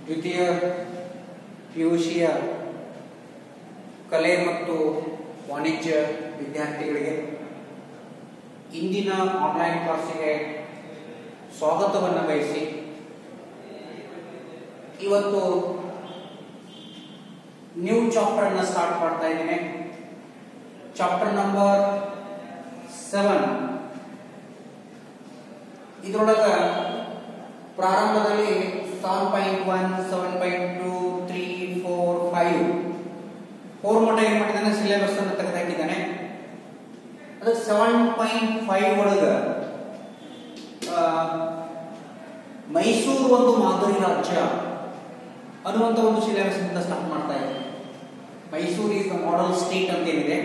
ದ್ವಿತೀಯ ಪಿಯುಸಿಯ ಕಲೆ ಮತ್ತು ವಾಣಿಜ್ಯ ವಿದ್ಯಾರ್ಥಿಗಳಿಗೆ ಇಂದಿನ ಆನ್ಲೈನ್ ಕ್ಲಾಸಿಗೆ ಸ್ವಾಗತವನ್ನು ಬಯಸಿ ಇವತ್ತು ನ್ಯೂ ಚಾಪ್ಟರ್ ಅನ್ನ ಸ್ಟಾರ್ಟ್ ಮಾಡ್ತಾ ಇದ್ದೇನೆ ಚಾಪ್ಟರ್ ನಂಬರ್ ಸೆವೆನ್ ಇದರೊಳಗ ಪ್ರಾರಂಭದಲ್ಲಿ seven point one seven point two three four five four ಮಟ್ಟ ಏನ್ ಮಾಡಿದ್ದಾನೆ ಸಿಲೆಬಸ್ ಅನ್ನು ತೆಗೆದು ಹಾಕಿದ್ದಾನೆ ಅದಕ್ಕೆ ಸೆವೆನ್ ಪಾಯಿಂಟ್ ಫೈವ್ ಒಳಗ ಆ, ಮೈಸೂರು ಒಂದು ಮಾದರಿ ರಾಜ್ಯ ಅನ್ನುವಂಥ ಒಂದು ಸಿಲೆಬಸ್ ಇಂದ ಸ್ಟಾರ್ಟ್ ಮಾಡ್ತಾ ಇದೆ Mysore is the model state ಅಂತ ಏನಿದೆ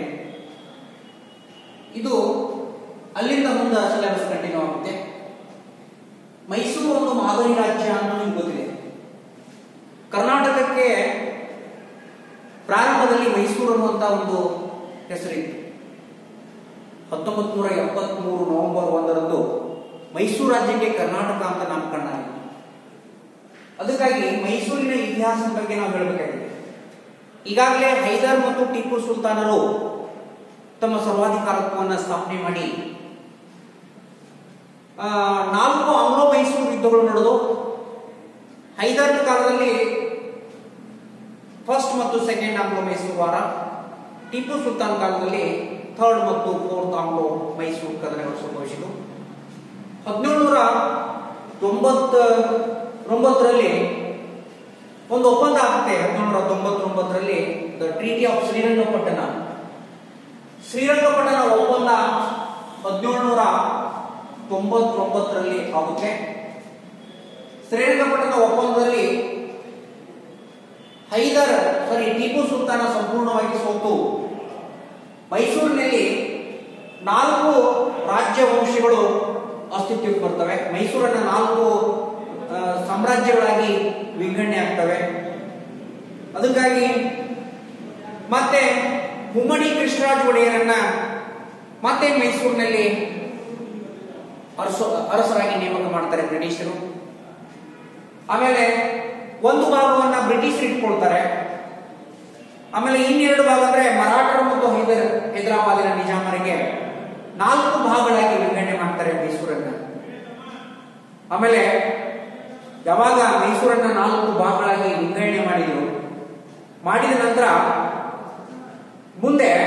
ಇದು ಅಲ್ಲಿಂದ ಮುಂದೆ ಸಿಲೆಬಸ್ ಕಂಟಿನ್ಯೂ ಆಗುತ್ತೆ ಮೈಸೂರು ಒಂದು ಮಾದರಿ ರಾಜ್ಯ ಅಂತ ನಿಮ್ಗೆ ಗೊತ್ತಿದೆ ಕರ್ನಾಟಕಕ್ಕೆ ಪ್ರಾರಂಭದಲ್ಲಿ ಮೈಸೂರು ಅನ್ನುವಂತ ಒಂದು ಹೆಸರಿತ್ತು ಹತ್ತೊಂಬತ್ತು ನೂರ ಎಪ್ಪತ್ಮೂರು ನವೆಂಬರ್ ಒಂದರಂದು ಮೈಸೂರು ರಾಜ್ಯಕ್ಕೆ ಕರ್ನಾಟಕ ಅಂತ ನಾಮಕರಣ ಆಯಿತು ಅದಕ್ಕಾಗಿ ಮೈಸೂರಿನ ಇತಿಹಾಸದ ಬಗ್ಗೆ ನಾವು ಹೇಳಬೇಕಾಗಿದೆ ಈಗಾಗಲೇ ಹೈದರ್ ಮತ್ತು ಟಿಪ್ಪು ಸುಲ್ತಾನರು ತಮ್ಮ ಸರ್ವಾಧಿಕಾರತ್ವವನ್ನು ಸ್ಥಾಪನೆ ಮಾಡಿ ಆ, ನಾಲ್ಕು ಆಂಗ್ಲೋ ಮೈಸೂರು ಯುದ್ಧಗಳು ನಡೆದು ಹೈದರ್ ಕಾಲದಲ್ಲಿ ಫಸ್ಟ್ ಮತ್ತು ಸೆಕೆಂಡ್ ಆಂಗ್ಲೋ ಮೈಸೂರು ವಾರ ಟಿಪ್ಪು ಸುಲ್ತಾನ್ ಕಾಲದಲ್ಲಿ ಥರ್ಡ್ ಮತ್ತು ಫೋರ್ತ್ ಆಂಗ್ಲೋ ಮೈಸೂರು ಕದನಗಳು ಸಂಭವಿಸಿತು ಹದಿನೇಳುನೂರ ತೊಂಬತ್ತೊಂಬತ್ತರಲ್ಲಿ ಒಂದು ಒಪ್ಪಂದ ಆಗುತ್ತೆ ಹದಿನೇಳುನೂರ ತೊಂಬತ್ತೊಂಬತ್ತರಲ್ಲಿ the treaty of Srirangapatna Srirangapatna ಒಪ್ಪಂದ ಹದಿನೇಳುನೂರ ತೊಂಬತ್ತೊಂಬತ್ತರಲ್ಲಿ ಆಗುತ್ತೆ ಶ್ರೀರಂಗಪಟ್ಟಣ ಒಪ್ಪಂದದಲ್ಲಿ ಹೈದರ್ ಸಾರಿ ಟಿಪ್ಪು ಸುಲ್ತಾನ ಸಂಪೂರ್ಣವಾಗಿ ಸೋತು ಮೈಸೂರಿನಲ್ಲಿ ನಾಲ್ಕು ರಾಜ್ಯ ವಂಶಗಳು ಅಸ್ತಿತ್ವಕ್ಕೆ ಬರ್ತವೆ ಮೈಸೂರನ್ನ ನಾಲ್ಕು ಆ, ಸಾಮ್ರಾಜ್ಯಗಳಾಗಿ ವಿಂಗಡಣೆ ಆಗ್ತವೆ ಅದಕ್ಕಾಗಿ ಮತ್ತೆ ಮುಮ್ಮಡಿ ಕೃಷ್ಣರಾಜ ಒಡೆಯರನ್ನ ಮತ್ತೆ ಮೈಸೂರಿನಲ್ಲಿ ಅರಸ ಅರಸರಾಗಿ ನೇಮಕ ಮಾಡ್ತಾರೆ ಬ್ರಿಟಿಷರು ಆಮೇಲೆ ಒಂದು ಭಾಗವನ್ನ ಬ್ರಿಟಿಷರು ಇಟ್ಕೊಳ್ತಾರೆ ಆಮೇಲೆ ಇನ್ನೆರಡು ಭಾಗ ಅಂದ್ರೆ ಮರಾಠರು ಮತ್ತು ಹೈದರ್ ಹೈದರಾಬಾದಿನ ನಿಜಾಮರಿಗೆ ನಾಲ್ಕು ಭಾಗಗಳಾಗಿ ವಿಂಗಡಣೆ ಮಾಡ್ತಾರೆ ಮೈಸೂರನ್ನ ಆಮೇಲೆ ಯಾವಾಗ ಮೈಸೂರನ್ನ ನಾಲ್ಕು ಭಾಗಗಳಾಗಿ ವಿಂಗಡಣೆ ಮಾಡಿದ್ರು ಮಾಡಿದ ನಂತರ ಮುಂದೆ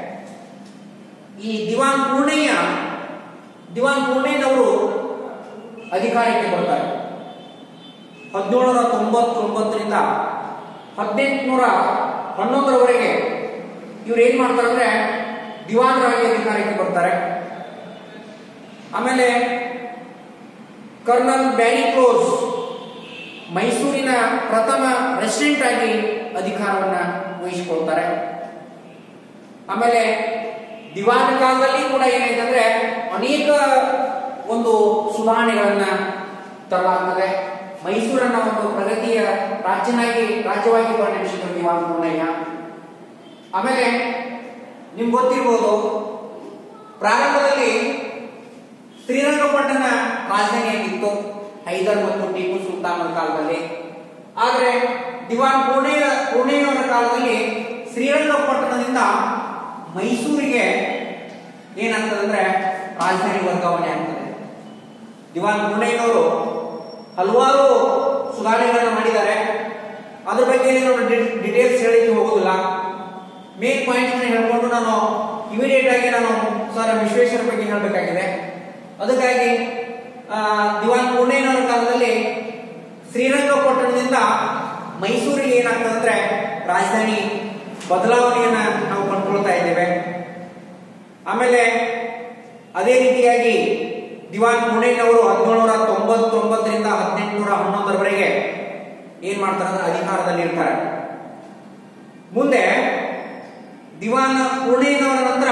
ಈ ದಿವಾನ್ ಪೂರ್ಣಯ್ಯ ದಿವಾನ್ ಪೂರ್ಣಯ್ಯನವರು ಅಧಿಕಾರಕ್ಕೆ ಬರ್ತಾರೆ ಹದಿನೇಳರ ತೊಂಬತ್ತೊಂಬತ್ತರಿಂದ ಹದಿನೆಂಟುನೂರ ಹನ್ನೊಂದರವರೆಗೆ ಇವ್ರು ಏನ್ ಮಾಡ್ತಾರೆ ಅಂದ್ರೆ ದಿವಾನರಾಗಿ ಅಧಿಕಾರಕ್ಕೆ ಬರ್ತಾರೆ ಆಮೇಲೆ ಕರ್ನಲ್ ಬ್ಯಾರಿ ಕ್ಲೋಸ್ ಮೈಸೂರಿನ ಪ್ರಥಮ ರೆಸಿಡೆಂಟ್ ಆಗಿ ಅಧಿಕಾರವನ್ನ ವಹಿಸಿಕೊಳ್ತಾರೆ ಆಮೇಲೆ ದಿವಾನ ಕಾಲದಲ್ಲಿ ಕೂಡ ಏನಾಯ್ತು ಅಂದ್ರೆ ಅನೇಕ ಒಂದು ಸುಧಾರಣೆಗಳನ್ನ ತರಲಾಗ್ತದೆ ಮೈಸೂರನ್ನ ಒಂದು ಪ್ರಗತಿಯ ರಾಜ್ಯನಾಗಿ ರಾಜ್ಯವಾಗಿ ಪರಿಣಮಿಸಿದ್ರು ದಿವಾನ ಪೂರ್ಣಯ್ಯ ಆಮೇಲೆ ನಿಮ್ಗೆ ಗೊತ್ತಿರ್ಬೋದು ಪ್ರಾರಂಭದಲ್ಲಿ ಶ್ರೀರಂಗಪಟ್ಟಣ ರಾಜಧಾನಿಯಾಗಿತ್ತು ಹೈದರ್ ಮತ್ತು ಟಿಪ್ಪು ಸುಲ್ತಾನರ ಕಾಲದಲ್ಲಿ ಆದ್ರೆ ದಿವಾನ್ ಪೂರ್ಣಯ್ಯ ಪೂರ್ಣಯ್ಯನವರ ಕಾಲದಲ್ಲಿ ಶ್ರೀರಂಗಪಟ್ಟಣದಿಂದ ಮೈಸೂರಿಗೆ ಏನಾಗ್ತದೆ ಅಂದ್ರೆ ರಾಜಧಾನಿ ವರ್ಗಾವಣೆ ಆಗ್ತದೆ ದಿವಾನ್ ಪೂರ್ಣಯ್ಯನವರು ಹಲವಾರು ಸುಧಾರಣೆಗಳನ್ನು ಮಾಡಿದ್ದಾರೆ ಅದ್ರ ಬಗ್ಗೆ ನಾನು ಡಿಟೇಲ್ಸ್ ಹೇಳಿಕ್ಕೆ ಹೋಗುದಿಲ್ಲ ಮೇನ್ ಪಾಯಿಂಟ್ಸ್ ಹೇಳ್ಕೊಂಡು ನಾನು ಇಮಿಡಿಯೇಟ್ ಆಗಿ ನಾನು ಸರ್ ವಿಶ್ವೇಶ್ವರ ಬಗ್ಗೆ ಹೇಳಬೇಕಾಗಿದೆ ಅದಕ್ಕಾಗಿ ಆ, ದಿವಾನ್ ಪೂರ್ಣಯ್ಯನವರ ಕಾಲದಲ್ಲಿ ಶ್ರೀರಂಗಪಟ್ಟಣದಿಂದ ಮೈಸೂರಿಗೆ ಏನಾಗ್ತದೆ ಅಂದ್ರೆ ರಾಜಧಾನಿ ಬದಲಾವಣೆಯನ್ನ ನಾವು ಕಂಡುಕೊಳ್ತಾ ಇದ್ದೇವೆ ಆಮೇಲೆ ಅದೇ ರೀತಿಯಾಗಿ ದಿವಾನ್ ಪೂರ್ಣಯ್ಯನವರು ಹದಿನೇಳುನೂರ ತೊಂಬತ್ತೊಂಬತ್ತರಿಂದ ಹದಿನೆಂಟುನೂರ ಹನ್ನೊಂದರವರೆಗೆ ಏನ್ ಮಾಡ್ತಾರೆ ಅಂದ್ರೆ ಅಧಿಕಾರದಲ್ಲಿ ಇರ್ತಾರೆ ಮುಂದೆ ದಿವಾನ ಪೂರ್ಣಯ್ಯನವರ ನಂತರ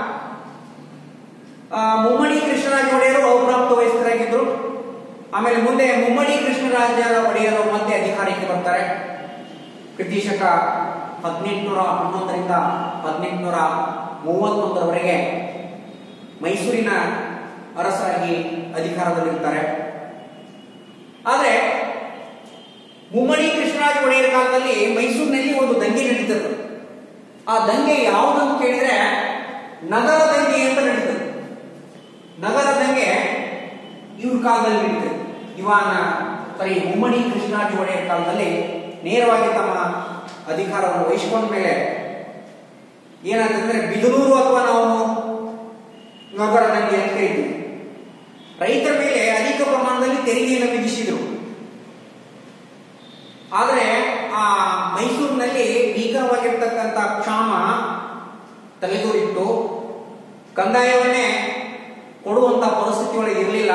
ಆ, ಮುಮ್ಮಡಿ ಕೃಷ್ಣರಾಜ ಒಡೆಯರು ಅಪ್ರಾಪ್ತ ವಯಸ್ಕರಾಗಿದ್ರು ಆಮೇಲೆ ಮುಂದೆ ಮುಮ್ಮಡಿ ಕೃಷ್ಣರಾಜ ಒಡೆಯರು ಮತ್ತೆ ಅಧಿಕಾರಕ್ಕೆ ಬರ್ತಾರೆ ಕ್ರಿತಿಶಕ ಹದಿನೆಂಟುನೂರ ಹನ್ನೊಂದರಿಂದ ಹದಿನೆಂಟುನೂರ ಮೂವತ್ತೊಂದರವರೆಗೆ ಮೈಸೂರಿನ ಅರಸರಾಗಿ ಅಧಿಕಾರದಲ್ಲಿರ್ತಾರೆ ಆದರೆ ಮುಮ್ಮಡಿ ಕೃಷ್ಣರಾಜ ಒಡೆಯರ ಕಾಲದಲ್ಲಿ ಮೈಸೂರಿನಲ್ಲಿ ಒಂದು ದಂಗೆ ನಡೀತದೆ ಆ ದಂಗೆ ಯಾವುದಂತ ಕೇಳಿದ್ರೆ ನಗರ ದಂಗೆ ಅಂತ ನಡೀತದೆ ನಗರ ದಂಗೆ ಇವ್ರ ಕಾಲದಲ್ಲಿ ನಡೀತದೆ ಇವಾನ ಸಾರಿ ಮುಮ್ಮಡಿ ಕೃಷ್ಣರಾಜ ಒಡೆಯರ ಕಾಲದಲ್ಲಿ ನೇರವಾಗಿ ತಮ್ಮ ಅಧಿಕಾರವನ್ನು ವಹಿಸಿಕೊಂಡ ಮೇಲೆ ಏನಾಗ್ತದೆ ಬಿದನೂರು ಅಥವಾ ನಾವು ನಗರ ದಂಗೆ ಅಂತ ಕರಿತೀವಿ ರೈತರ ಮೇಲೆ ಅಧಿಕ ಪ್ರಮಾಣದಲ್ಲಿ ತೆರಿಗೆಯನ್ನು ವಿಧಿಸಿದರು ಆದರೆ ಆ ಮೈಸೂರಿನಲ್ಲಿ ಭೀಕರವಾಗಿರ್ತಕ್ಕಂಥ ಕ್ಷಾಮ ತಲೆದೂರಿತ್ತು ಕಂದಾಯವನ್ನೇ ಕೊಡುವಂತ ಪರಿಸ್ಥಿತಿ ಒಳಗೆ ಇರಲಿಲ್ಲ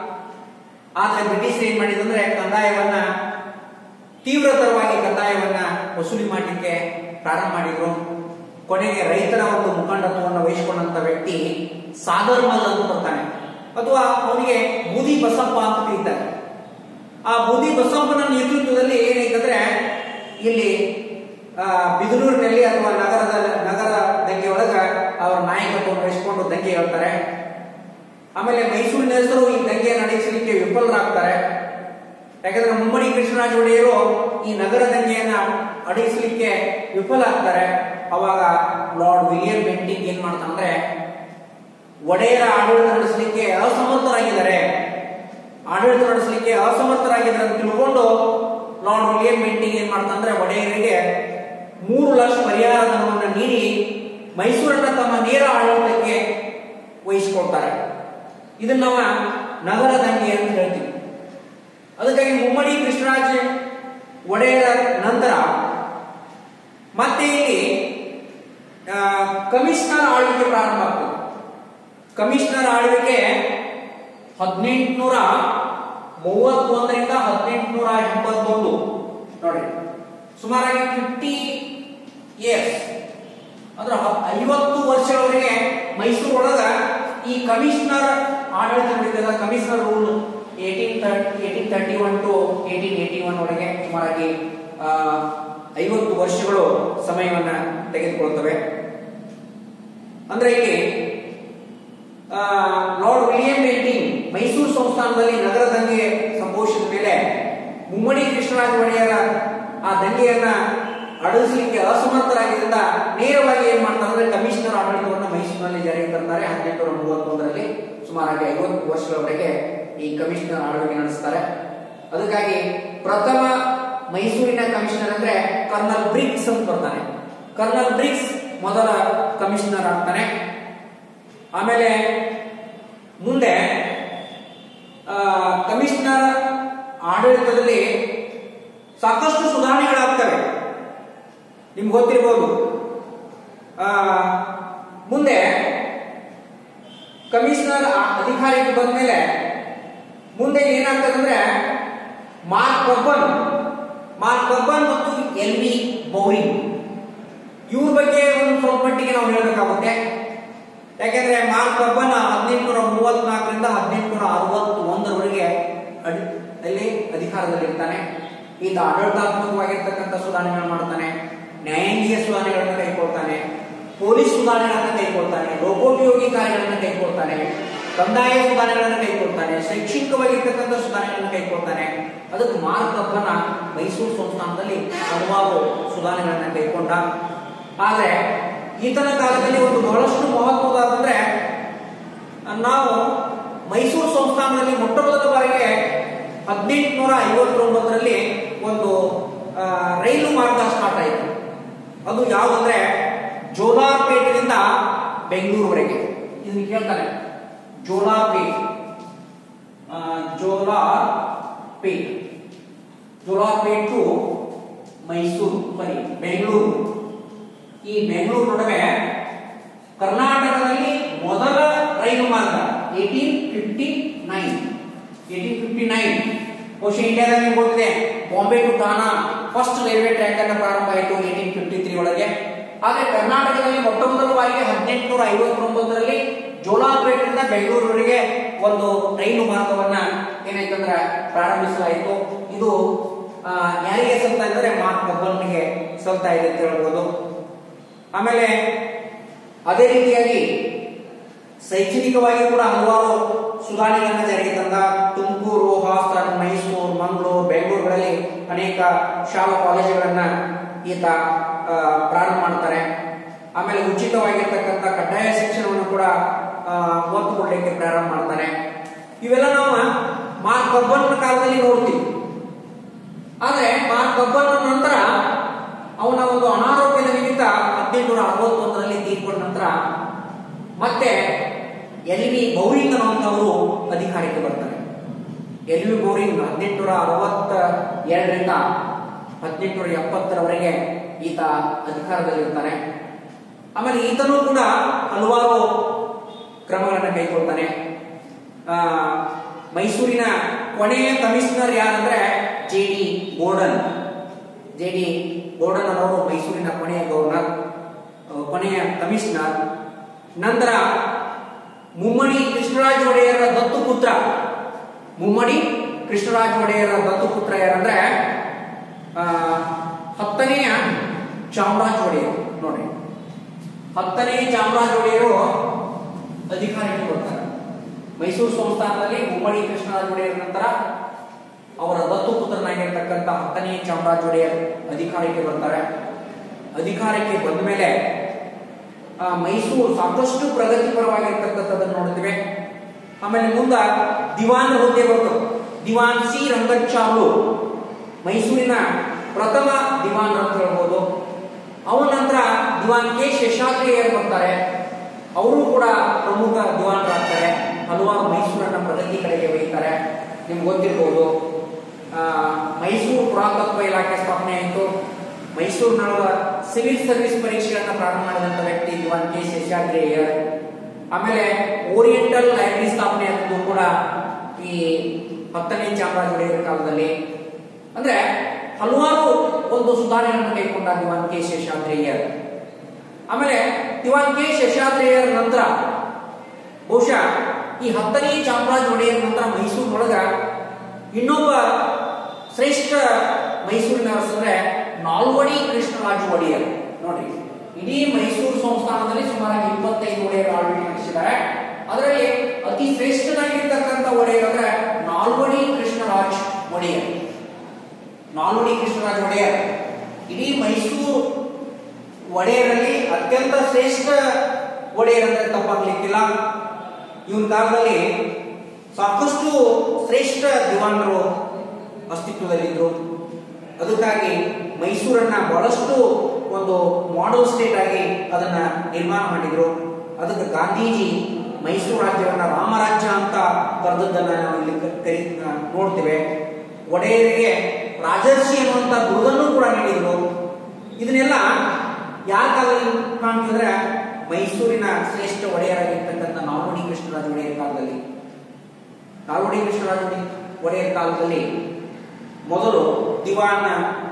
ಆದರೆ ಬ್ರಿಟಿಷರು ಏನ್ ಮಾಡಿದಂದ್ರೆ ಕಂದಾಯವನ್ನ ತೀವ್ರತರವಾಗಿ ಕಂದಾಯವನ್ನ ವಸೂಲಿ ಮಾಡಲಿಕ್ಕೆ ಪ್ರಾರಂಭ ಮಾಡಿದ್ರು ಕೊನೆಗೆ ರೈತರ ಒಂದು ಮುಖಂಡತ್ವವನ್ನು ವಹಿಸಿಕೊಂಡಂತ ವ್ಯಕ್ತಿ ಸಾಗರ್ ಮಲ್ ಅಂತ ಬರ್ತಾನೆ ಅಥವಾ ಅವನಿಗೆ ಬೂದಿ ಬಸಪ್ಪ ಅಂತ ಕರೀತಾರೆ ಆ ಬೂದಿ ಬಸಪ್ಪನ ನೇತೃತ್ವದಲ್ಲಿ ಏನೈತಂದ್ರೆ ಇಲ್ಲಿ ಆ, ಬಿದನೂರಿನಲ್ಲಿ ಅಥವಾ ನಗರದ ನಗರ ದಂಗೆ ಒಳಗ ಅವರ ನಾಯಕತ್ವವನ್ನು ವಹಿಸಿಕೊಂಡು ದಂಗೆ ಹೇಳ್ತಾರೆ ಆಮೇಲೆ ಮೈಸೂರಿನ ಹೆಸರು ಈ ದಂಗೆ ನಡೆಸಲಿಕ್ಕೆ ವಿಫಲರಾಗ್ತಾರೆ ಯಾಕಂದ್ರೆ ಮುಮ್ಮಡಿ ಕೃಷ್ಣರಾಜ ಒಡೆಯರು ಈ ನಗರ ದಂಗೆಯನ್ನ ಅಡಗಿಸಲಿಕ್ಕೆ ವಿಫಲ ಆಗ್ತಾರೆ ಅವಾಗ ಲಾರ್ಡ್ ವಿಲಿಯಂ ಬೆಂಟಿಂಗ್ ಏನ್ ಮಾಡ್ತಾನಂದ್ರೆ ಒಡೆಯರ ಆಡಳಿತ ನಡೆಸಲಿಕ್ಕೆ ಅಸಮರ್ಥರಾಗಿದ್ದಾರೆ ಆಡಳಿತ ನಡೆಸಲಿಕ್ಕೆ ಅಸಮರ್ಥರಾಗಿದ್ದಾರೆ ಅಂತ ತಿಳ್ಕೊಂಡು ಲಾರ್ಡ್ ವಿಲಿಯಂ ಬೆಂಟಿಂಗ್ ಏನ್ ಮಾಡ್ತಾನಂದ್ರೆ ಒಡೆಯರಿಗೆ ಮೂರು ಲಕ್ಷ ಪರಿಹಾರ ಧನವನ್ನು ನೀಡಿ ಮೈಸೂರನ್ನ ತಮ್ಮ ನೇರ ಆಡಳಿತಕ್ಕೆ ವಹಿಸಿಕೊಳ್ತಾರೆ ಇದನ್ನ ನಾವು ನಗರ ದಂಗೆ ಅಂತ ಹೇಳ್ತೀವಿ ಅದಕ್ಕಾಗಿ ಮುಮ್ಮಡಿ ಕೃಷ್ಣರಾಜ ಒಡೆಯರ ನಂತರ ಮತ್ತೆ ಇಲ್ಲಿ ಆ, ಕಮಿಷನರ್ ಆಳ್ವಿಕೆ ಪ್ರಾರಂಭ ಆಗ್ತದೆ ಕಮಿಷನರ್ ಆಳ್ವಿಕೆ ಹದಿನೆಂಟುನೂರ ಮೂವತ್ತೊಂದರಿಂದ ಹದಿನೆಂಟುನೂರ ಎಂಬತ್ತೊಂದು ನೋಡಿ ಸುಮಾರಾಗಿ ಫಿಫ್ಟಿ ಇಯರ್ಸ್ ಅಂದ್ರೆ ಹ- ಐವತ್ತು ವರ್ಷಗಳವರೆಗೆ ಮೈಸೂರು ಒಳಗ ಈ ಕಮಿಷನರ್ ಆಡಳಿತ ನಡೀತದ commissioner rule eighteen thirty eighteen thirty one to eighteen eighty one ಒಳಗೆ ಸುಮಾರಾಗಿ ಆ, ಐವತ್ತು ವರ್ಷಗಳು ಸಮಯವನ್ನ ತೆಗೆದುಕೊಳ್ತವೆ ಅಂದ್ರೆ ಇಲ್ಲಿ ಆ, ಲಾರ್ಡ್ ವಿಲಿಯಂ ಬೆಂಟಿಂಗ್ ಮೈಸೂರು ಸಂಸ್ಥಾನದಲ್ಲಿ ನಗರ ದಂಗೆ ಸಂಭವಿಸಿದ ಮೇಲೆ ಮುಮ್ಮಡಿ ಕೃಷ್ಣರಾಜ ಒಡೆಯರ ಆ ದಂಗೆಯನ್ನ ಅಡಗಿಸಲಿಕ್ಕೆ ಅಸಮರ್ಥರಾಗಿದ್ದರಿಂದ ನೇರವಾಗಿ ಏನ್ ಮಾಡ್ತಾರೆ ಅಂದ್ರೆ ಕಮಿಷನರ್ ಆಡಳಿತವನ್ನು ಮೈಸೂರಿನಲ್ಲಿ ಜಾರಿಗೆ ತರ್ತಾರೆ ಹದಿನೆಂಟುನೂರ ಮೂವತ್ತೊಂದರಲ್ಲಿ ಸುಮಾರಾಗಿ ಐವತ್ತು ವರ್ಷಗಳವರೆಗೆ ಈ ಕಮಿಷನರ್ ಆಳ್ವಿಕೆ ನಡೆಸ್ತಾರೆ ಅದಕ್ಕಾಗಿ ಪ್ರಥಮ ಮೈಸೂರಿನ ಕಮಿಷನರ್ ಅಂದ್ರೆ ಕರ್ನಲ್ ಬ್ರಿಕ್ಸ್ ಅಂತ ಬರ್ತಾನೆ ಕರ್ನಲ್ ಬ್ರಿಕ್ಸ್ ಮೊದಲ ಕಮಿಷನರ್ ಆಗ್ತಾನೆ ಆಮೇಲೆ ಮುಂದೆ ಆ, ಕಮಿಷನರ್ ಆಡಳಿತದಲ್ಲಿ ಸಾಕಷ್ಟು ಸುಧಾರಣೆಗಳಾಗ್ತವೆ ನಿಮ್ಗೆ ಗೊತ್ತಿರ್ಬೋದು ಆ, ಮುಂದೆ ಕಮಿಷನರ್ ಆ- ಅಧಿಕಾರಕ್ಕೆ ಬಂದ ಮೇಲೆ ಮುಂದೆ ಏನಾಗ್ತದೆ ಅಂದ್ರೆ ಮಾರ್ಕ್ ಕಬ್ಬನ್ ಮಾರ್ಕ್ ಕಬ್ಬನ್ ಮತ್ತು ಎಲ್ ವಿ ಬೌರಿಂಗ್ ಇವ್ರ ಬಗ್ಗೆ ಒಂದು ಸ್ವಲ್ಪ ಮಟ್ಟಿಗೆ ನಾವು ಹೇಳಬೇಕಾಗುತ್ತೆ ಯಾಕೆಂದ್ರೆ ಮಾರ್ಕ್ ಕಬ್ಬನ್ ಹದಿನೆಂಟುನೂರ ಮೂವತ್ನಾಲ್ಕರಿಂದ ಹದಿನೆಂಟುನೂರ ಅರವತ್ತು ಒಂದರವರೆಗೆ ಅಡಿ ಅಲ್ಲಿ ಅಧಿಕಾರದಲ್ಲಿರ್ತಾನೆ ಈತ ಆಡಳಿತಾತ್ಮಕವಾಗಿರ್ತಕ್ಕಂಥ ಸುಧಾರಣೆಗಳನ್ನು ಮಾಡ್ತಾನೆ ನ್ಯಾಯಾಂಗೀಯ ಸುಧಾರಣೆಗಳನ್ನು ಕೈಗೊಳ್ತಾನೆ ಪೊಲೀಸ್ ಸುಧಾರಣೆಗಳನ್ನು ಕೈಗೊಳ್ತಾನೆ ಲೋಕೋಪಯೋಗಿ ಕಾರ್ಯಗಳನ್ನು ಕೈಗೊಳ್ತಾನೆ ಕಂದಾಯ ಸುಧಾರಣೆಗಳನ್ನು ಕೈಗೊಳ್ತಾನೆ ಶೈಕ್ಷಣಿಕವಾಗಿರ್ತಕ್ಕಂಥ ಸುಧಾರಣೆಗಳನ್ನು ಕೈಗೊಳ್ತಾನೆ ಅದಕ್ಕೆ ಮಾರ್ಕ್ ಕಬ್ಬನ ಮೈಸೂರು ಸಂಸ್ಥಾನದಲ್ಲಿ ಹಲವಾರು ಸುಧಾರಣೆಗಳನ್ನು ಕೈಗೊಂಡ ಆದ್ರೆ ಈತನ ಕಾಲದಲ್ಲಿ ಒಂದು ಬಹಳಷ್ಟು ಮಹತ್ವದಾದಂದ್ರೆ ನಾವು ಮೈಸೂರು ಸಂಸ್ಥಾನದಲ್ಲಿ ಮೊಟ್ಟ ಮೊದಲ ಬಾರಿಗೆ ಹದಿನೆಂಟುನೂರ ಐವತ್ತೊಂಬತ್ತರಲ್ಲಿ ಒಂದು ಆ, ರೈಲು ಮಾರ್ಗ ಸ್ಟಾರ್ಟ್ ಆಯಿತು ಅದು ಯಾವುದಂದ್ರೆ ಜೋಲಾರ್ಪೇಟೆಯಿಂದ ಬೆಂಗಳೂರುವರೆಗೆ ಇದನ್ನ ಕೇಳ್ತಾನೆ ಜೋಲಾರ್ಪೇಟ್ ಆ, ಜೋಲಾರ್ಪೇಟ್ ಜೋಲಾರ್ಪೇಟ್ ಟು ಮೈಸೂರು ಸಾರಿ ಬೆಂಗಳೂರು ಈ ಬೆಂಗಳೂರು ನಡುವೆ ಕರ್ನಾಟಕದಲ್ಲಿ ಮೊದಲ ರೈಲು ಮಾರ್ಗ eighteen fifty nine eighteen fifty nine ಬಹುಶಃ ಇಂಡಿಯಾದಲ್ಲಿ ನಿಮ್ಗೆ ಗೊತ್ತಿದೆ Bombay to Thane first railway track ಅನ್ನ ಪ್ರಾರಂಭ ಆಯಿತು ಏಟೀನ್ ಫಿಫ್ಟಿ ತ್ರೀ ಒಳಗೆ ಆದರೆ ಕರ್ನಾಟಕದಲ್ಲಿ ಮೊಟ್ಟ ಮೊದಲ ಬಾರಿಗೆ ಹದಿನೆಂಟುನೂರ ಐವತ್ತೊಂಬತ್ತರಲ್ಲಿ ಜೋಲಾರ್ಪೇಟೆಯಿಂದ ಬೆಂಗಳೂರಿವರೆಗೆ ಒಂದು ರೈಲು ಮಾರ್ಗವನ್ನ ಏನಾಯ್ತಂದ್ರೆ ಪ್ರಾರಂಭಿಸಲಾಯಿತು ಇದು ಆ, ಯಾರಿಗೆ ಸಲ್ತಾ ಇದ್ದಾರೆ ಮಾರ್ಕ್ ಕಬ್ಬನ್ಗೆ ಸಲ್ತಾ ಇದೆ ಅಂತ ಹೇಳ್ಬೋದು ಆಮೇಲೆ ಅದೇ ರೀತಿಯಾಗಿ ಶೈಕ್ಷಣಿಕವಾಗಿ ಕೂಡ ಹಲವಾರು ಸುಧಾರಣೆಗಳನ್ನು ಜಾರಿಗೆ ತಂದ ತುಮಕೂರು ಹಾಸನ ಮೈಸೂರು ಮಂಗಳೂರು ಬೆಂಗಳೂರುಗಳಲ್ಲಿ ಅನೇಕ ಅನೇಕ ಶಾಲಾ ಕಾಲೇಜುಗಳನ್ನ ಈತ ಆ, ಪ್ರಾರಂಭ ಮಾಡ್ತಾರೆ ಆಮೇಲೆ ಉಚಿತವಾಗಿರ್ತಕ್ಕಂಥ ಕಡ್ಡಾಯ ಶಿಕ್ಷಣವನ್ನು ಕೂಡ ಆ, ಒತ್ತು ಕೊಡಲಿಕ್ಕೆ ಪ್ರಾರಂಭ ಮಾಡ್ತಾನೆ ಇವೆಲ್ಲ ನಾವು ಮಾರ್ಕ್ ಕಬ್ಬನ್ ಕಾಲದಲ್ಲಿ ನೋಡ್ತೀವಿ ಆದ್ರೆ ಮಾರ್ಕ್ ಕಬ್ಬನ್ ನಂತರ ಅವನ ಒಂದು ಅನಾರೋಗ್ಯದ ನಿಮಿತ್ತ ಹದಿನೆಂಟುನೂರ ಅರವತ್ತೊಂದರಲ್ಲಿ ತೀರ್ಕೊಂಡ ನಂತರ ಮತ್ತೆ ಎಲ್ ವಿ ಬೌರಿಂಗ್ ಅನ್ನುವಂಥವರು ಅಧಿಕಾರಕ್ಕೆ ಬರ್ತಾರೆ ಎಲ್ ವಿ ಬೌರಿಂಗ್ ಹದಿನೆಂಟುನೂರ ಅರವತ್ತ ಎರಡರಿಂದ ಹದಿನೆಂಟುನೂರ ಎಪ್ಪತ್ತರವರೆಗೆ ಈತ ಅಧಿಕಾರದಲ್ಲಿರ್ತಾನೆ ಆಮೇಲೆ ಈತನೂ ಕೂಡ ಹಲವಾರು ಕ್ರಮಗಳನ್ನು ಕೈಗೊಳ್ತಾನೆ ಆ, ಮೈಸೂರಿನ ಕೊನೆಯ ಕಮಿಷನರ್ ಯಾರಂದ್ರೆ J D Gordon J D Gordon ಅವರು ಮೈಸೂರಿನ ಕೊನೆಯ ಗವರ್ನರ್ ಆ, ಕೊನೆಯ ಕಮಿಷನರ್ ನಂತರ ಮುಮ್ಮಡಿ ಕೃಷ್ಣರಾಜ ಒಡೆಯರ ದತ್ತು ಪುತ್ರ ಮುಮ್ಮಡಿ ಕೃಷ್ಣರಾಜ ಒಡೆಯರ ದತ್ತು ಪುತ್ರ ಯಾರಂದ್ರೆ ಆ, ಹತ್ತನೆಯ ಚಾಮರಾಜ ಒಡೆಯರ್ ನೋಡಿ ಹತ್ತನೇ ಚಾಮರಾಜ ಒಡೆಯರು ಅಧಿಕಾರಕ್ಕೆ ಬರ್ತಾರೆ ಮೈಸೂರು ಸಂಸ್ಥಾನದಲ್ಲಿ ಮುಮ್ಮಡಿ ಕೃಷ್ಣರಾಜ ಒಡೆಯರ್ ನಂತರ ಅವರ ದತ್ತು ಪುತ್ರನಾಗಿರ್ತಕ್ಕಂಥ ಹತ್ತನೇ ಚಾಮರಾಜ ಒಡೆಯರ್ ಅಧಿಕಾರಕ್ಕೆ ಬರ್ತಾರೆ ಅಧಿಕಾರಕ್ಕೆ ಬಂದ ಮೇಲೆ ಆ, ಮೈಸೂರು ಸಾಕಷ್ಟು ಪ್ರಗತಿಪರವಾಗಿರ್ತಕ್ಕಂಥದ್ದನ್ನು ನೋಡ್ತೀವಿ ಆಮೇಲೆ ಮುಂದ ದಿವಾನ್ ಹುದ್ದೆ ಬಂತು ದಿವಾನ್ ಸಿ ರಂಗಚಾರು ಮೈಸೂರಿನ ಪ್ರಥಮ ದಿವಾನ್ ಅಂತ ಹೇಳ್ಬೋದು ಅವನ ನಂತರ ದಿವಾನ್ ಕೆ ಶೇಷಾದ್ರಿಯರು ಬರ್ತಾರೆ ಅವರು ಕೂಡ ಪ್ರಮುಖ ದಿವಾನರಾಗ್ತಾರೆ ಹಲವಾರು ಮೈಸೂರನ್ನ ಪ್ರಗತಿ ಕಡೆಗೆ ಒಯ್ತಾರೆ ನಿಮ್ಗೆ ಗೊತ್ತಿರ್ಬೋದು ಆ, ಮೈಸೂರು ಪುರಾತತ್ವ ಇಲಾಖೆ ಸ್ಥಾಪನೆ ಆಯಿತು ಮೈಸೂರಿನೊಳಗ ಸಿವಿಲ್ ಸರ್ವಿಸ್ ಪರೀಕ್ಷೆಗಳನ್ನ ಪ್ರಾರಂಭ ಮಾಡಿದಂತ ವ್ಯಕ್ತಿ ದಿವಾನ್ ಕೆ ಶೇಷಾದ್ರಿಯರ್ ಆಮೇಲೆ ಓರಿಯೆಂಟಲ್ ಲೈಬ್ರರಿ ಸ್ಥಾಪನೆ ಆದದ್ದು ಕೂಡ ಈ ಹತ್ತನೇ ಚಾಮರಾಜ ಒಡೆಯರ ಕಾಲದಲ್ಲಿ ಅಂದ್ರೆ ಹಲವಾರು ಒಂದು ಸುಧಾರಣೆಗಳನ್ನು ಕೈಗೊಂಡ ದಿವಾನ್ ಕೆ ಶೇಷಾದ್ರಿಯರ್ ಆಮೇಲೆ ದಿವಾನ್ ಕೆ ಶೇಷಾದ್ರಿಯರ್ ನಂತರ ಬಹುಶಃ ಈ ಹತ್ತನೇ ಚಾಮರಾಜ ಒಡೆಯರ್ ನಂತರ ಮೈಸೂರಿನೊಳಗ ಇನ್ನೊಬ್ಬ ಶ್ರೇಷ್ಠ ಮೈಸೂರಿನ ಅರಸಂದ್ರೆ ನಾಲ್ವಡಿ ಕೃಷ್ಣರಾಜ ಒಡೆಯರ್ ನೋಡಿ ಇಡೀ ಮೈಸೂರು ಸಂಸ್ಥಾನದಲ್ಲಿ ಸುಮಾರು ಇಪ್ಪತ್ತೈದು ಒಡೆಯರು ಆಳ್ವಿಕೆ ನಡೆಸಿದ್ದಾರೆ ಅದರಲ್ಲಿ ಅತಿ ಶ್ರೇಷ್ಠನಾಗಿರ್ತಕ್ಕಂಥ ಒಡೆಯರ್ ಅಂದ್ರೆ ನಾಲ್ವಡಿ ಕೃಷ್ಣರಾಜ್ ಒಡೆಯರ್ ನಾಲ್ವಡಿ ಕೃಷ್ಣರಾಜ ಒಡೆಯರ್ ಇಡೀ ಮೈಸೂರು ಒಡೆಯರಲ್ಲಿ ಅತ್ಯಂತ ಶ್ರೇಷ್ಠ ಒಡೆಯರ್ ಅಂದ್ರೆ ತಪ್ಪಾಗ್ಲಿಕ್ಕಿಲ್ಲ ಇವನ ಕಾಲದಲ್ಲಿ ಸಾಕಷ್ಟು ಶ್ರೇಷ್ಠ ದಿವಾನರು ಅಸ್ತಿತ್ವದಲ್ಲಿದ್ದರು ಅದಕ್ಕಾಗಿ ಮೈಸೂರನ್ನ ಬಹಳಷ್ಟು ಒಂದು ಮಾಡೆಲ್ ಸ್ಟೇಟ್ ಆಗಿ ಅದನ್ನ ನಿರ್ಮಾಣ ಮಾಡಿದ್ರು ಅದಕ್ಕೆ ಗಾಂಧೀಜಿ ಮೈಸೂರು ರಾಜ್ಯವನ್ನ ರಾಮರಾಜ್ಯ ಅಂತ ಕರೆದದ್ದನ್ನ ನಾವು ಇಲ್ಲಿ ಕ- ಕರಿ ಆ, ನೋಡ್ತೇವೆ ಒಡೆಯರಿಗೆ ರಾಜರ್ಷಿ ಅನ್ನುವಂತ ಬಿರುದನ್ನು ಕೂಡ ನೀಡಿದ್ರು ಇದನ್ನೆಲ್ಲ ಯಾರ ಕಾಲದಲ್ಲಿ ಕಾಣ್ತಿದ್ರೆ ಮೈಸೂರಿನ ಶ್ರೇಷ್ಠ ಒಡೆಯರಾಗಿರ್ತಕ್ಕಂಥ ನಾಲ್ವಡಿ ಕೃಷ್ಣರಾಜ ಒಡೆಯರ ಕಾಲದಲ್ಲಿ ನಾಲ್ವಡಿ ಕೃಷ್ಣರಾಜ ಒಡೆ- ಒಡೆಯರ ಕಾಲದಲ್ಲಿ ಮೊದಲು ದಿವಾನ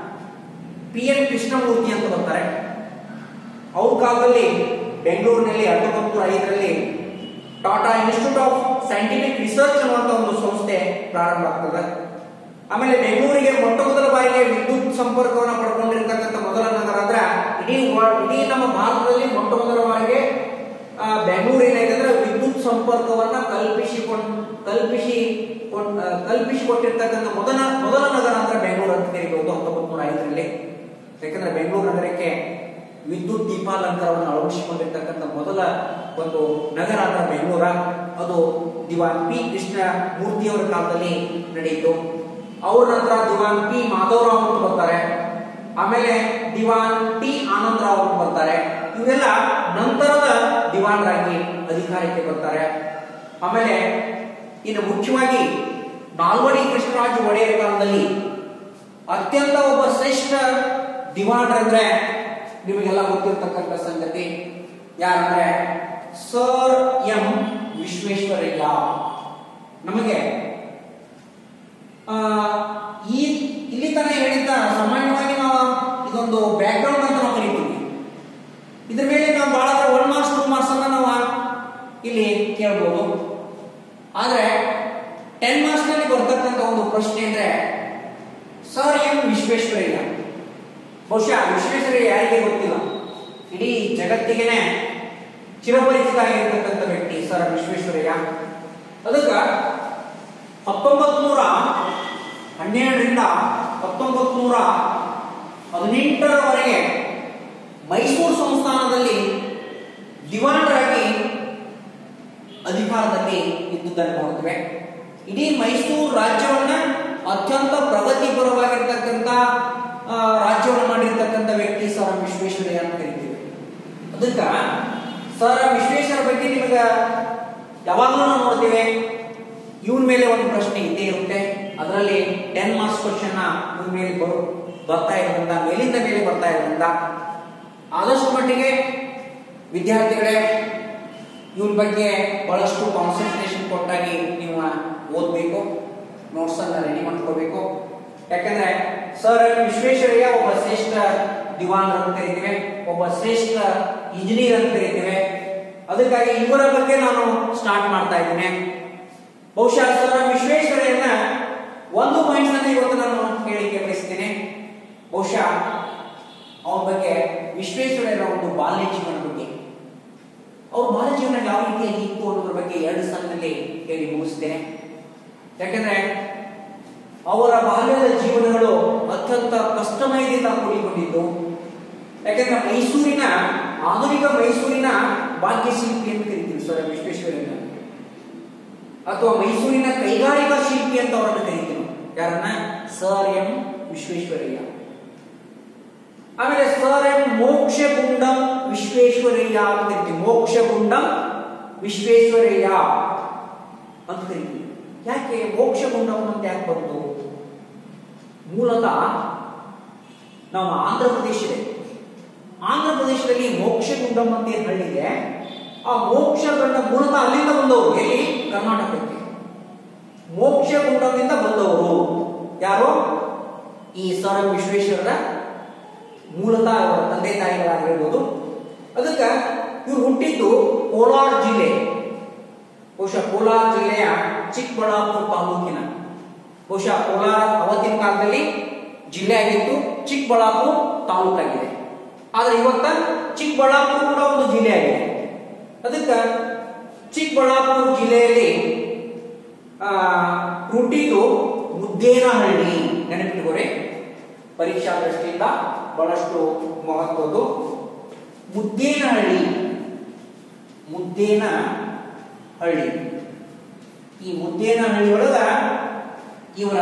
ಪಿ ಎನ್ ಕೃಷ್ಣಮೂರ್ತಿ ಅಂತ ಬರ್ತಾರೆ ಅವ್ರ ಕಾಲದಲ್ಲಿ ಬೆಂಗಳೂರಿನಲ್ಲಿ ಹತ್ತೊಂಬತ್ತು ನೂರ ಐದರಲ್ಲಿ Tata Institute of Scientific Research ಅನ್ನುವಂಥ ಒಂದು ಸಂಸ್ಥೆ ಪ್ರಾರಂಭ ಆಗ್ತದೆ ಆಮೇಲೆ ಬೆಂಗಳೂರಿಗೆ ಮೊಟ್ಟ ಮೊದಲ ಬಾರಿಗೆ ವಿದ್ಯುತ್ ಸಂಪರ್ಕವನ್ನು ಪಡ್ಕೊಂಡಿರ್ತಕ್ಕಂಥ ಮೊದಲ ನಗರ ಅಂದ್ರೆ ಇಡೀ ವರ್ಲ್ಡ್ ಇಡೀ ನಮ್ಮ ಭಾರತದಲ್ಲಿ ಮೊಟ್ಟ ಮೊದಲ ಬಾರಿಗೆ ಆ, ಬೆಂಗಳೂರು ಏನಾಗಿದೆ ಅಂದ್ರೆ ವಿದ್ಯುತ್ ಸಂಪರ್ಕವನ್ನ ಕಲ್ಪಿಸಿಕೊಂಡ್ ಕಲ್ಪಿಸಿ ಕೊಂಡ್- ಆ, ಕಲ್ಪಿಸಿಕೊಟ್ಟಿರ್ತಕ್ಕಂಥ ಮೊದಲ ಮೊದಲ ನಗರ ಅಂದ್ರೆ ಬೆಂಗಳೂರು ಅಂತ ಕರೀಬಹುದು ಹತ್ತೊಂಬತ್ತು ನೂರ ಐದರಲ್ಲಿ ಯಾಕಂದ್ರೆ ಬೆಂಗಳೂರು ನಗರಕ್ಕೆ ವಿದ್ಯುತ್ ದೀಪಾಲಂಕಾರವನ್ನು ಅಳವಡಿಸಿಕೊಂಡಿರ್ತಕ್ಕಂಥ ಮೊದಲ ಒಂದು ನಗರ ಅಂದ್ರೆ ಬೆಂಗಳೂರ ಅದು ದಿವಾನ್ ಪಿ ಕೃಷ್ಣ ಮೂರ್ತಿಯವರ ಕಾಲದಲ್ಲಿ ನಡೆಯಿತು ಅವ್ರ ನಂತರ ದಿವಾನ್ ಪಿ ಮಾಧವರಾವ್ ಅಂತ ಬರ್ತಾರೆ ಆಮೇಲೆ ದಿವಾನ್ ಟಿ ಆನಂದರಾವ್ ಅಂತ ಬರ್ತಾರೆ ಇವರೆಲ್ಲ ನಂತರದ ದಿವಾನರಾಗಿ ಅಧಿಕಾರಕ್ಕೆ ಬರ್ತಾರೆ ಆಮೇಲೆ ಇನ್ನು ಮುಖ್ಯವಾಗಿ ನಾಲ್ವಡಿ ಕೃಷ್ಣರಾಜ ಒಡೆಯರ ಕಾಲದಲ್ಲಿ ಅತ್ಯಂತ ಒಬ್ಬ ಶ್ರೇಷ್ಠ ದಿವಾನರಂದ್ರೆ ನಿಮಗೆಲ್ಲ ಗೊತ್ತಿರ್ತಕ್ಕಂಥ ಸಂಗತಿ ಯಾರಂದ್ರೆ ಸರ್ ಎಂ ವಿಶ್ವೇಶ್ವರಯ್ಯ ನಮಗೆ ಆ, ಈ ಇಲ್ಲಿ ತನಕ ಹೇಳಿದ್ದ ಸಾಮಾನ್ಯವಾಗಿ ನಾವು ಇದೊಂದು ಬ್ಯಾಕ್ಗ್ರೌಂಡ್ ಅಂತ ನಾವು ಕರಿತೀವಿ ಇದ್ರ ಮೇಲೆ ನಾವು ಬಹಳ ಒನ್ ಮಾರ್ಕ್ಸ್ ಟೂ ಮಾರ್ಕ್ಸ್ ಅನ್ನ ನಾವು ಇಲ್ಲಿ ಕೇಳ್ಬೋದು ಆದ್ರೆ ಟೆನ್ ಮಾರ್ಕ್ಸ್ ನಲ್ಲಿ ಬರ್ತಕ್ಕಂಥ ಒಂದು ಪ್ರಶ್ನೆ ಅಂದ್ರೆ ಸರ್ ಎಂ ವಿಶ್ವೇಶ್ವರಯ್ಯ ಬಹುಶಃ ವಿಶ್ವೇಶ್ವರಯ್ಯ ಯಾರಿಗೆ ಗೊತ್ತಿಲ್ಲ ಇಡೀ ಜಗತ್ತಿಗೆನೆ ಚಿರಪರಿಚಿತ ಆಗಿರ್ತಕ್ಕಂಥ ವ್ಯಕ್ತಿ ಸರ್ ವಿಶ್ವೇಶ್ವರಯ್ಯ ಅದಕ್ಕ ಹತ್ತೊಂಬತ್ ನೂರ ಹನ್ನೆರಡರಿಂದ ಹತ್ತೊಂಬತ್ತು ನೂರ ಹದಿನೆಂಟರವರೆಗೆ ಮೈಸೂರು ಸಂಸ್ಥಾನದಲ್ಲಿ ದಿವಾನರಾಗಿ ಅಧಿಕಾರದಲ್ಲಿ ಇದ್ದುದನ್ನು ನೋಡ್ತೇವೆ ಇಡೀ ಮೈಸೂರು ರಾಜ್ಯವನ್ನ ಅತ್ಯಂತ ಪ್ರಗತಿಪರವಾಗಿರ್ತಕ್ಕಂಥ ಆ, ರಾಜ್ಯವನ್ನು ಮಾಡಿರ್ತಕ್ಕಂಥ ವ್ಯಕ್ತಿ ಸರ್ ಎಂ ವಿಶ್ವೇಶ್ವರಯ್ಯ ಅಂತ ಕರಿತೀವಿ ಅದಕ್ಕ ಸರ್ ಎಂ ವಿಶ್ವೇಶ್ವರ ಬಗ್ಗೆ ನಿಮಗೆ ಯಾವಾಗಲೂ ನಾವು ನೋಡ್ತೇವೆ ಇವನ್ ಮೇಲೆ ಒಂದು ಪ್ರಶ್ನೆ ಇದ್ದೇ ಇರುತ್ತೆ ಅದರಲ್ಲಿ ಟೆನ್ ಮಾರ್ಕ್ಸ್ ಕ್ವಶನ್ ಇವನ್ ಮೇಲೆ ಬರು ಬರ್ತಾ ಇರೋದ್ರಿಂದ ಮೇಲಿಂದ ಮೇಲೆ ಬರ್ತಾ ಇರೋದ್ರಿಂದ ಆದಷ್ಟು ಮಟ್ಟಿಗೆ ವಿದ್ಯಾರ್ಥಿಗಳೇ ಇವನ್ ಬಗ್ಗೆ ಬಹಳಷ್ಟು ಕಾನ್ಸಂಟ್ರೇಷನ್ ಕೊಟ್ಟಾಗಿ ನೀವು ಓದಬೇಕು ನೋಟ್ಸ್ ಅನ್ನ ರೆಡಿ ಮಾಡ್ಕೋಬೇಕು ಯಾಕಂದ್ರೆ ಸರ್ ಎಂ ವಿಶ್ವೇಶ್ವರಯ್ಯ ಒಬ್ಬ ಶ್ರೇಷ್ಠ ದಿವಾನ್ ಅಂತ ಕರಿತೇವೆ ಒಬ್ಬ ಶ್ರೇಷ್ಠ ಇಂಜಿನಿಯರ್ ಅಂತ ಕರಿತೇವೆ ಅದಕ್ಕಾಗಿ ಇವರ ಬಗ್ಗೆ ನಾನು ಸ್ಟಾರ್ಟ್ ಮಾಡ್ತಾ ಇದ್ದೇನೆ ಬಹುಶಃ ಸರ್ ಎಂ ವಿಶ್ವೇಶ್ವರಯ್ಯನ ಒಂದು ಪಾಯಿಂಟ್ ಅನ್ನ ಇವತ್ತು ನಾನು ಹೇಳಿಕೆ ಬಯಸ್ತೇನೆ ಬಹುಶಃ ಅವರ ಬಗ್ಗೆ ವಿಶ್ವೇಶ್ವರಯ್ಯನ ಒಂದು ಬಾಲ್ಯ ಜೀವನ ಬಗ್ಗೆ ಅವ್ರ ಬಾಲ್ಯ ಜೀವನ ಯಾವ ರೀತಿಯಾಗಿ ಇತ್ತು ಅನ್ನೋದ್ರ ಬಗ್ಗೆ ಎರಡು ಸ್ಥಾನದಲ್ಲಿ ಹೇಳಿ ಮುಗಿಸ್ತೇನೆ ಯಾಕಂದ್ರೆ ಅವರ ಬಾಲ್ಯದ ಜೀವನಗಳು ಅತ್ಯಂತ ಕಷ್ಟಮಯದಿಂದ ಕೂಡಿಕೊಂಡಿದ್ದು ಯಾಕಂದ್ರೆ ಮೈಸೂರಿನ ಆಧುನಿಕ ಮೈಸೂರಿನ ಭಾಗ್ಯಶಿಲ್ಪಿ ಅಂತ ಕರಿತೀವಿ ಸರ್ ವಿಶ್ವೇಶ್ವರಯ್ಯನ ಅಥವಾ ಮೈಸೂರಿನ ಕೈಗಾರಿಕಾ ಶಿಲ್ಪಿ ಅಂತ ಅವರನ್ನು ಕರಿತೀವಿ ಯಾರನ್ನ ಸರ್ ಎಂ ವಿಶ್ವೇಶ್ವರಯ್ಯ ಆಮೇಲೆ ಸರ್ ಎಂ ಮೋಕ್ಷಗುಂಡಂ ವಿಶ್ವೇಶ್ವರಯ್ಯ ಅಂತ ಕರಿತೀವಿ ಮೋಕ್ಷಗುಂಡಂ ವಿಶ್ವೇಶ್ವರಯ್ಯ ಅಂತ ಕರಿತೀವಿ ಯಾಕೆ ಮೋಕ್ಷಗುಂಡಂ ಅಂತ ಯಾಕೆ ಬಂತು ಮೂಲತಃ ನಾವು ಆಂಧ್ರ ಪ್ರದೇಶ ಇದೆ ಆಂಧ್ರ ಪ್ರದೇಶದಲ್ಲಿ ಮೋಕ್ಷಗುಂಡಂ ಅಂತ ಏನು ಹಳ್ಳಿ ಇದೆ ಆ ಮೋಕ್ಷಗಂಡ ಮೂಲತಃ ಅಲ್ಲಿಂದ ಬಂದವರು ಎಲ್ಲಿ ಕರ್ನಾಟಕಕ್ಕೆ ಮೋಕ್ಷಗುಂಡದಿಂದ ಬಂದವರು ಯಾರು ಈ ಸರ್ ಎಂ ವಿಶ್ವೇಶ್ವರರ ಮೂಲತಃ ಅವರ ತಂದೆ ತಾಯಿಗಳಾಗಿರ್ಬೋದು ಅದಕ್ಕೆ ಇವ್ರು ಹುಟ್ಟಿದ್ದು ಕೋಲಾರ ಜಿಲ್ಲೆ ಬಹುಶಃ ಕೋಲಾರ ಜಿಲ್ಲೆಯ ಚಿಕ್ಕಬಳ್ಳಾಪುರ ತಾಲೂಕಿನ ಬಹುಶಃ ಕೋಲಾರ ಅವತ್ತಿನ ಕಾಲದಲ್ಲಿ ಜಿಲ್ಲೆ ಆಗಿತ್ತು ಚಿಕ್ಕಬಳ್ಳಾಪುರ ತಾಲೂಕಾಗಿದೆ ಆದ್ರೆ ಇವತ್ತ ಚಿಕ್ಕಬಳ್ಳಾಪುರ ಕೂಡ ಒಂದು ಜಿಲ್ಲೆ ಆಗಿದೆ ಅದಕ್ಕೆ ಚಿಕ್ಕಬಳ್ಳಾಪುರ ಜಿಲ್ಲೆಯಲ್ಲಿ ಆ, ಹುಟ್ಟಿದ್ದು ಮುದ್ದೇನಹಳ್ಳಿ ನೆನಪಿಟ್ಕೋರಿ ಪರೀಕ್ಷಾ ದೃಷ್ಟಿಯಿಂದ ಬಹಳಷ್ಟು ಮಹತ್ವದ್ದು ಮುದ್ದೇನಹಳ್ಳಿ ಮುದ್ದೇನ ಹಳ್ಳಿ ಈ ಮುದ್ದೇನಹಳ್ಳಿ ಒಳಗ ಇವರ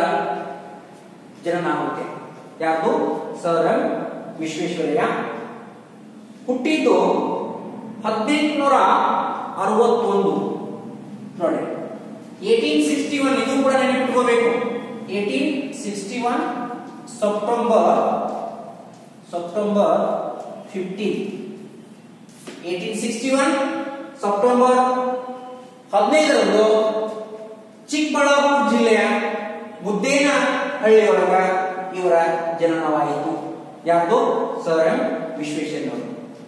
ಜನನ ಆಗುತ್ತೆ ಯಾವುದು ಸರ್ ಎಂ ವಿಶ್ವೇಶ್ವರಯ್ಯ ಹುಟ್ಟಿದ್ದು ಹದಿನೆಂಟುನೂರ ಅರವತ್ತೊಂದು ನೋಡಿ ಏಟೀನ್ ಸಿಕ್ಸ್ಟಿ ಒನ್ ಇದು ಕೂಡ ನೆನಪಿಟ್ಕೋಬೇಕು eighteen sixty one September September fifteen eighteen sixty one September ಹದಿನೈದರಂದು ಚಿಕ್ಕಬಳ್ಳಾಪುರ ಜಿಲ್ಲೆಯ ಮುದ್ದೇನ ಹಳ್ಳಿಯೊಳಗ ಇವರ ಜನನವಾಯಿತು ಯಾರ್ದು ಸರ್ ಎಂ ವಿಶ್ವೇಶ್ವರಯ್ಯನವರು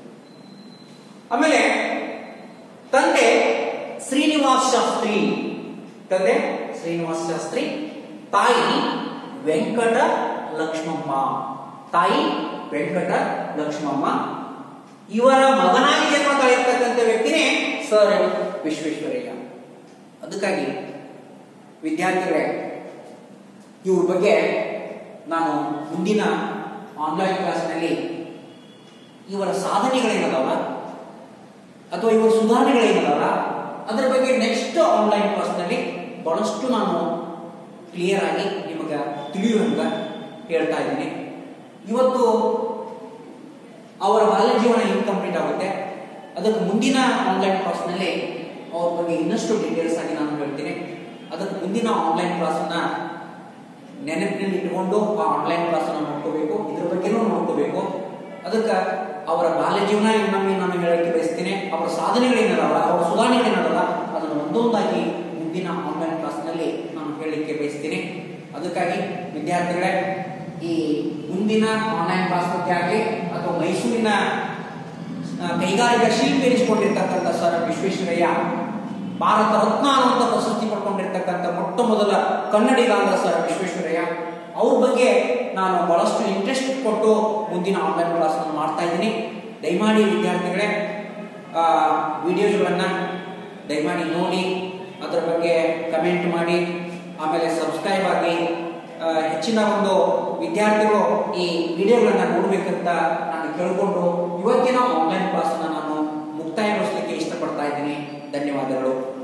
ಆಮೇಲೆ ತಂದೆ ಶ್ರೀನಿವಾಸ್ ಶಾಸ್ತ್ರಿ ತಂದೆ ಶ್ರೀನಿವಾಸ್ ಶಾಸ್ತ್ರಿ ತಾಯಿ ವೆಂಕಟ ಲಕ್ಷ್ಮಮ್ಮ ತಾಯಿ ವೆಂಕಟ ಲಕ್ಷ್ಮಮ್ಮ ಇವರ ಮಗನಾಗಿ ಜನ್ಮ ತಾಳಿರ್ತಕ್ಕಂಥ ವ್ಯಕ್ತಿನೇ ಸರ್ ಎಂ ವಿಶ್ವೇಶ್ವರಯ್ಯ ಅದಕ್ಕಾಗಿ ವಿದ್ಯಾರ್ಥಿಗಳೇ ಇವ್ರ ಬಗ್ಗೆ ನಾನು ಮುಂದಿನ ಆನ್ಲೈನ್ ಕ್ಲಾಸ್ನಲ್ಲಿ ಇವರ ಸಾಧನೆಗಳೇನದಾವ ಅಥವಾ ಇವರ ಸುಧಾರಣೆಗಳೇನದಾವ ಅದರ ಬಗ್ಗೆ ನೆಕ್ಸ್ಟ್ ಆನ್ಲೈನ್ ಕ್ಲಾಸ್ನಲ್ಲಿ ಬಹಳಷ್ಟು ನಾನು ಕ್ಲಿಯರ್ ಆಗಿ ನಿಮಗೆ ತಿಳಿಯುವಂಗ ಹೇಳ್ತಾ ಇದ್ದೀನಿ ಇವತ್ತು ಅವರ ಬಾಲ್ಯ ಜೀವನ ಇನ್ಕಂಪ್ಲೀಟ್ ಆಗುತ್ತೆ ಅದಕ್ಕೆ ಮುಂದಿನ ಆನ್ಲೈನ್ ಕ್ಲಾಸ್ನಲ್ಲಿ ಅವ್ರ ಬಗ್ಗೆ ಇನ್ನಷ್ಟು ಡೀಟೇಲ್ಸ್ ಆಗಿ ನಾನು ಹೇಳ್ತೀನಿ ಅದಕ್ಕೆ ಮುಂದಿನ ಆನ್ಲೈನ್ ಕ್ಲಾಸನ್ನ ನೆನಪಿನಲ್ಲಿ ಇಟ್ಕೊಂಡು ಆ ಆನ್ಲೈನ್ ಕ್ಲಾಸನ್ನು ನೋಡ್ಕೋಬೇಕು ಇದ್ರ ಬಗ್ಗೆನೂ ನೋಡ್ಕೋಬೇಕು ಅದಕ್ಕೆ ಅವರ ಬಾಲ್ಯ ಜೀವನ ಇನ್ನೊಮ್ಮೆ ನಾನು ಹೇಳಕ್ಕೆ ಬಯಸ್ತೀನಿ ಅವರ ಸಾಧನೆಗಳೇನದಲ್ಲ ಅವರ ಸುಧಾರಣೆಗಳೇನದಲ್ಲ ಅದನ್ನು ಒಂದೊಂದಾಗಿ ಮುಂದಿನ ಆನ್ಲೈನ್ ಕ್ಲಾಸ್ನಲ್ಲಿ ನಾನು ಹೇಳಲಿಕ್ಕೆ ಬಯಸ್ತೀನಿ ಅದಕ್ಕಾಗಿ ವಿದ್ಯಾರ್ಥಿಗಳೇ ಈ ಮುಂದಿನ ಆನ್ಲೈನ್ ಕ್ಲಾಸ್ ಬಗ್ಗೆ ಆಗಲಿ ಅಥವಾ ಮೈಸೂರಿನ ಆ, ಕೈಗಾರಿಕಾ ಶಿಲ್ಪಿ ಎನಿಸಿಕೊಂಡಿರ್ತಕ್ಕಂಥ ಸರ್ ವಿಶ್ವೇಶ್ವರಯ್ಯ ಭಾರತ ರತ್ನ ಅನ್ನುವಂಥ ಪ್ರಶಸ್ತಿ ಪಡ್ಕೊಂಡಿರ್ತಕ್ಕಂಥ ಮೊಟ್ಟ ಮೊದಲ ಕನ್ನಡಿಗ ಅಂದ್ರೆ ಸರ್ ವಿಶ್ವೇಶ್ವರಯ್ಯ ಅವ್ರ ಬಗ್ಗೆ ನಾನು ಬಹಳಷ್ಟು ಇಂಟ್ರೆಸ್ಟ್ ಕೊಟ್ಟು ಮುಂದಿನ ಆನ್ಲೈನ್ ಕ್ಲಾಸ್ ಮಾಡ್ತಾ ಇದ್ದೀನಿ ದಯಮಾಡಿ ವಿದ್ಯಾರ್ಥಿಗಳೇ ಆ, ವಿಡಿಯೋಸ್ಗಳನ್ನ ದಯಮಾಡಿ ನೋಡಿ ಅದರ ಬಗ್ಗೆ ಕಮೆಂಟ್ ಮಾಡಿ ಆಮೇಲೆ ಸಬ್ಸ್ಕ್ರೈಬ್ ಆಗಿ ಆ, ಹೆಚ್ಚಿನ ಒಂದು ವಿದ್ಯಾರ್ಥಿಗಳು ಈ ವಿಡಿಯೋಗಳನ್ನ ನೋಡ್ಬೇಕಂತ ನಾನು ಕೇಳಿಕೊಂಡು ಇವತ್ತಿನ ಆನ್ಲೈನ್ ಕ್ಲಾಸ್ ನಾನು ಮುಕ್ತಾಯಗೊಳಿಸಲಿಕ್ಕೆ ಇಷ್ಟಪಡ್ತಾ ಇದ್ದೀನಿ ಧನ್ಯವಾದಗಳು